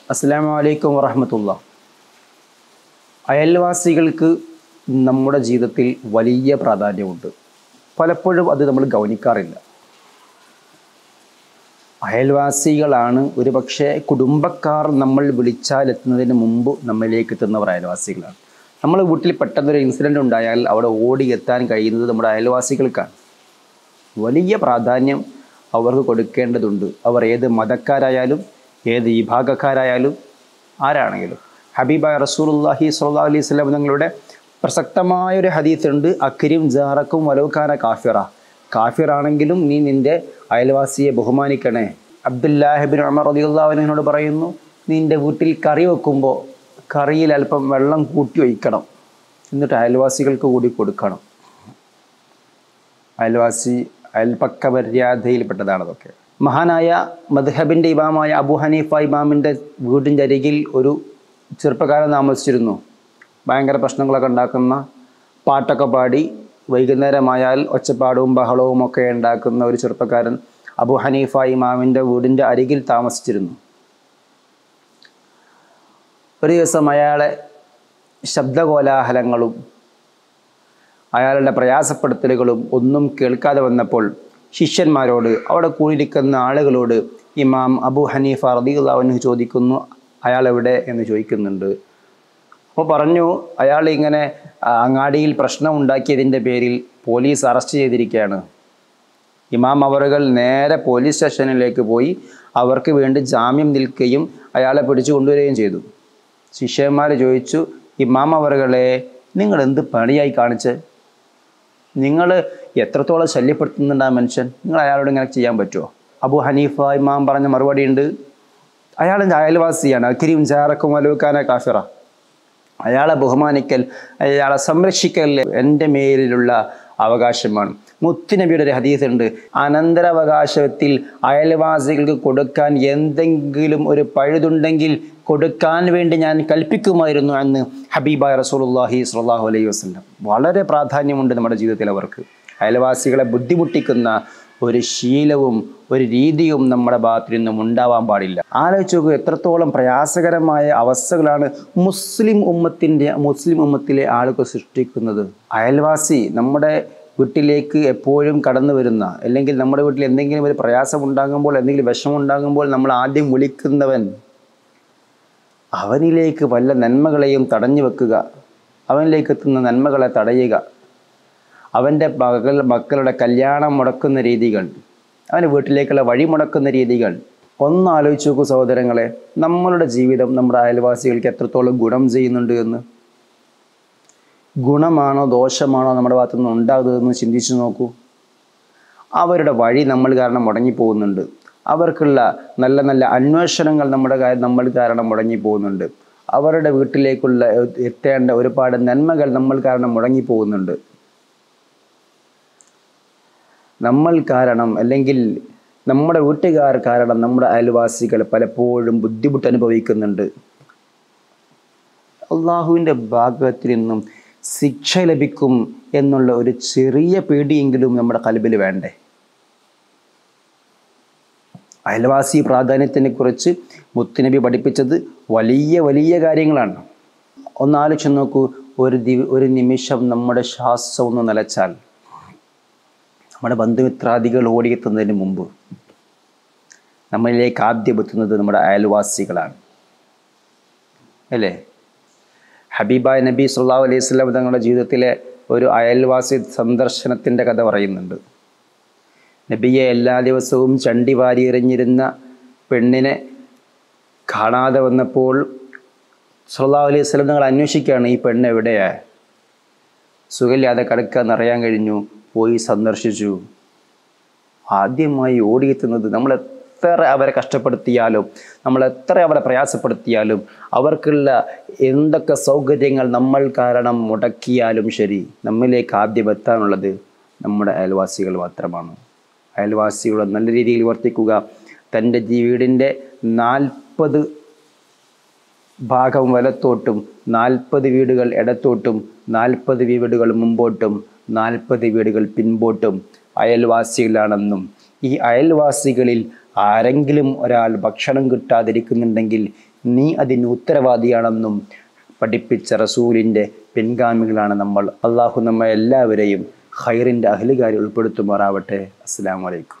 അസ്സാം വലൈക്കും വറഹമത്തുള്ള അയൽവാസികൾക്ക് നമ്മുടെ ജീവിതത്തിൽ വലിയ പ്രാധാന്യമുണ്ട് പലപ്പോഴും അത് നമ്മൾ ഗൗനിക്കാറില്ല അയൽവാസികളാണ് ഒരു പക്ഷേ കുടുംബക്കാർ നമ്മൾ വിളിച്ചാൽ എത്തുന്നതിന് മുമ്പ് നമ്മളിലേക്ക് എത്തുന്നവർ അയൽവാസികളാണ് നമ്മൾ വീട്ടിൽ പെട്ടെന്നൊരു ഇൻസിഡൻ്റ് ഉണ്ടായാൽ അവിടെ ഓടി എത്താൻ കഴിയുന്നത് നമ്മുടെ അയൽവാസികൾക്കാണ് വലിയ പ്രാധാന്യം അവർക്ക് കൊടുക്കേണ്ടതുണ്ട് അവർ ഏത് മതക്കാരായാലും ഏത് വിഭാഗക്കാരായാലും ആരാണെങ്കിലും ഹബീബായ റസൂലുല്ലാഹി സ്വല്ലാ അലൈഹി സ്വലം തങ്ങളുടെ പ്രസക്തമായ ഒരു ഹദീസ് ഉണ്ട് അക്രിം ജാറക്കും വലവുഖാന കാഫിറ കാഫിറാണെങ്കിലും നീ നിൻ്റെ അയൽവാസിയെ ബഹുമാനിക്കണേ അബ്ദുല്ലാഹിബിൻ ഉമർ റളിയല്ലാഹുവിനോട് പറയുന്നു നിൻ്റെ വീട്ടിൽ കറി വെക്കുമ്പോൾ കറിയിൽ അല്പം വെള്ളം കൂട്ടി ഒഴിക്കണം എന്നിട്ട് അയൽവാസികൾക്ക് കൂടി കൊടുക്കണം അയൽവാസി അയൽപക്ക മര്യാദയിൽപ്പെട്ടതാണ് അതൊക്കെ മഹാനായ മദ്ഹബിൻ്റെ ഇമാമായ അബു ഹനീഫ ഇമാമിൻ്റെ വീടിൻ്റെ അരികിൽ ഒരു ചെറുപ്പക്കാരൻ താമസിച്ചിരുന്നു ഭയങ്കര പ്രശ്നങ്ങളൊക്കെ ഉണ്ടാക്കുന്ന പാട്ടൊക്കെ പാടി വൈകുന്നേരമായാൽ ഒച്ചപ്പാടും ബഹളവും ഒക്കെ ഉണ്ടാക്കുന്ന ഒരു ചെറുപ്പക്കാരൻ അബു ഹനീഫ ഇമാമിൻ്റെ വീടിൻ്റെ അരികിൽ താമസിച്ചിരുന്നു ഒരു ദിവസം അയാളെ ശബ്ദകോലാഹലങ്ങളും അയാളുടെ പ്രയാസപ്പെടുത്തലുകളും ഒന്നും കേൾക്കാതെ വന്നപ്പോൾ ശിഷ്യന്മാരോട് അവിടെ കൂടിയിരിക്കുന്ന ആളുകളോട് ഇമാം അബു ഹനീഫ റദിയുള്ളവന് ചോദിക്കുന്നു അയാൾ എവിടെ എന്ന് ചോദിക്കുന്നുണ്ട് അപ്പോൾ പറഞ്ഞു അയാൾ ഇങ്ങനെ ആ, അങ്ങാടിയിൽ പ്രശ്നം ഉണ്ടാക്കിയതിൻ്റെ പേരിൽ പോലീസ് അറസ്റ്റ് ചെയ്തിരിക്കുകയാണ് ഇമാം അവറുകൾ നേരെ പോലീസ് സ്റ്റേഷനിലേക്ക് പോയി അവർക്ക് വേണ്ടി ജാമ്യം നിൽക്കുകയും അയാളെ പിടിച്ചു കൊണ്ടുവരികയും ചെയ്തു ശിഷ്യന്മാർ ചോദിച്ചു ഇമാം അവറുകളെ നിങ്ങൾ എന്ത് പണിയായി കാണിച്ച് നിങ്ങൾ എത്രത്തോളം ശല്യപ്പെടുത്തുന്നുണ്ട് ആ മനുഷ്യൻ നിങ്ങൾ അയാളോട് ഇങ്ങനെ ചെയ്യാൻ പറ്റുമോ അബു ഹനീഫ ഇമാം പറഞ്ഞ മറുപടി ഉണ്ട് അയാളെൻ്റെ അയൽവാസിയാണ് അക്കിരിയും ജാറക്കും അലൂക്കാന കാഫിറ അയാളെ ബഹുമാനിക്കൽ അയാളെ സംരക്ഷിക്കൽ എൻ്റെ മേലിലുള്ള അവകാശമാണ് മുത്തുനബിയുടെ ഒരു ഹദീസ് ഉണ്ട് അനന്തരാവകാശത്തിൽ അയൽവാസികൾക്ക് കൊടുക്കാൻ എന്തെങ്കിലും ഒരു പഴുതുണ്ടെങ്കിൽ കൊടുക്കാൻ വേണ്ടി ഞാൻ കൽപ്പിക്കുമായിരുന്നു എന്ന് ഹബീബായ റസൂലുള്ളാഹി സ്വല്ലല്ലാഹു അലൈഹി വസല്ലം വളരെ പ്രാധാന്യമുണ്ട് നമ്മുടെ ജീവിതത്തിൽ അവർക്ക് അയൽവാസികളെ ബുദ്ധിമുട്ടിക്കുന്ന ഒരു ശീലവും ഒരു രീതിയും നമ്മുടെ ഭാഗത്തു നിന്നും ഉണ്ടാവാൻ പാടില്ല ആലോചിച്ച് നോക്കൂ എത്രത്തോളം പ്രയാസകരമായ അവസ്ഥകളാണ് മുസ്ലിം ഉമ്മത്തിൻ്റെ മുസ്ലിം ഉമ്മത്തിലെ ആളുകൾ സൃഷ്ടിക്കുന്നത് അയൽവാസി നമ്മുടെ വീട്ടിലേക്ക് എപ്പോഴും കടന്നു വരുന്ന അല്ലെങ്കിൽ നമ്മുടെ വീട്ടിൽ എന്തെങ്കിലും ഒരു പ്രയാസം ഉണ്ടാകുമ്പോൾ എന്തെങ്കിലും വിഷമം ഉണ്ടാകുമ്പോൾ നമ്മൾ ആദ്യം വിളിക്കുന്നവൻ അവനിലേക്ക് വല്ല നന്മകളെയും തടഞ്ഞു വെക്കുക അവനിലേക്ക് എത്തുന്ന നന്മകളെ തടയുക അവൻ്റെ മകൾ മക്കളുടെ കല്യാണം മുടക്കുന്ന രീതികൾ അവൻ്റെ വീട്ടിലേക്കുള്ള വഴി മുടക്കുന്ന രീതികൾ ഒന്ന് ആലോചിച്ച് നോക്കൂ സഹോദരങ്ങളെ നമ്മളുടെ ജീവിതം നമ്മുടെ അയൽവാസികൾക്ക് എത്രത്തോളം ഗുണം ചെയ്യുന്നുണ്ട് എന്ന് ഗുണമാണോ ദോഷമാണോ നമ്മുടെ ഭാഗത്തു നിന്ന് ഉണ്ടാകുന്നതെന്ന് ചിന്തിച്ചു നോക്കൂ അവരുടെ വഴി നമ്മൾ കാരണം മുടങ്ങിപ്പോകുന്നുണ്ട് അവർക്കുള്ള നല്ല നല്ല അന്വേഷണങ്ങൾ നമ്മുടെ കാര്യം നമ്മൾ കാരണം മുടങ്ങിപ്പോകുന്നുണ്ട് അവരുടെ വീട്ടിലേക്കുള്ള എത്തേണ്ട ഒരുപാട് നന്മകൾ നമ്മൾ കാരണം മുടങ്ങിപ്പോകുന്നുണ്ട് നമ്മൾ കാരണം അല്ലെങ്കിൽ നമ്മുടെ വീട്ടുകാർ കാരണം നമ്മുടെ അയൽവാസികൾ പലപ്പോഴും ബുദ്ധിമുട്ട് അനുഭവിക്കുന്നുണ്ട് അള്ളാഹുവിൻ്റെ ഭാഗത്തിൽ നിന്നും ശിക്ഷ ലഭിക്കും എന്നുള്ള ഒരു ചെറിയ പേടിയെങ്കിലും നമ്മുടെ കൽബിൽ വേണ്ടേ അയൽവാസി പ്രാധാന്യത്തിനെ കുറിച്ച് മുത്തുനബി പഠിപ്പിച്ചത് വലിയ വലിയ കാര്യങ്ങളാണ് ഒന്ന് ആലോചിച്ച് നോക്കൂ ഒരു ദി ഒരു നിമിഷം നമ്മുടെ ശ്വാസം ഒന്ന് നിലച്ചാൽ നമ്മുടെ ബന്ധുമിത്രാദികൾ ഓടിയെത്തുന്നതിന് മുമ്പ് നമ്മളിലേക്ക് ആദ്യം എത്തുന്നത് നമ്മുടെ അയൽവാസികളാണ് അല്ലേ ഹബീബായ് നബി സുല്ലാ അലൈഹി സ്വലാം തങ്ങളുടെ ജീവിതത്തിലെ ഒരു അയൽവാസി സന്ദർശനത്തിൻ്റെ കഥ പറയുന്നുണ്ട് നബിയെ എല്ലാ ദിവസവും ചണ്ടി വാരി എറിഞ്ഞിരുന്ന പെണ്ണിനെ കാണാതെ വന്നപ്പോൾ സുല്ലാ അലൈഹി സ്വലം തങ്ങൾ അന്വേഷിക്കുകയാണ് ഈ പെണ്ണ് എവിടെയാ സുഖമില്ലാതെ കിടക്കുക അറിയാൻ കഴിഞ്ഞു പോയി സന്ദർശിച്ചു ആദ്യമായി ഓടിയെത്തുന്നത് നമ്മൾ എത്ര അവരെ കഷ്ടപ്പെടുത്തിയാലും നമ്മൾ എത്ര അവരെ പ്രയാസപ്പെടുത്തിയാലും അവർക്കുള്ള എന്തൊക്കെ സൗകര്യങ്ങൾ നമ്മൾ കാരണം മുടക്കിയാലും ശരി നമ്മിലേക്ക് ആദ്യം എത്താനുള്ളത് നമ്മുടെ അയൽവാസികൾ മാത്രമാണ് അയൽവാസികളെ നല്ല രീതിയിൽ വർത്തിക്കുക തൻ്റെ ജീ- വീടിൻ്റെ നാൽപ്പത് ഭാഗം വലത്തോട്ടും നാൽപ്പത് വീടുകൾ ഇടത്തോട്ടും നാൽപ്പത് വീടുകൾ മുമ്പോട്ടും നാൽപ്പത് വീടുകൾ പിൻപോട്ടും അയൽവാസികളാണെന്നും ഈ അയൽവാസികളിൽ ആരെങ്കിലും ഒരാൾ ഭക്ഷണം കിട്ടാതിരിക്കുന്നുണ്ടെങ്കിൽ നീ അതിന് ഉത്തരവാദിയാണെന്നും പഠിപ്പിച്ച റസൂലിൻ്റെ പിൻഗാമികളാണ് നമ്മൾ അള്ളാഹു നമ്മെ എല്ലാവരെയും ഖൈറിൻ്റെ അഹ്ലുകാരി ഉൾപ്പെടുത്തുമാറാവട്ടെ അസ്സാം വലൈക്കും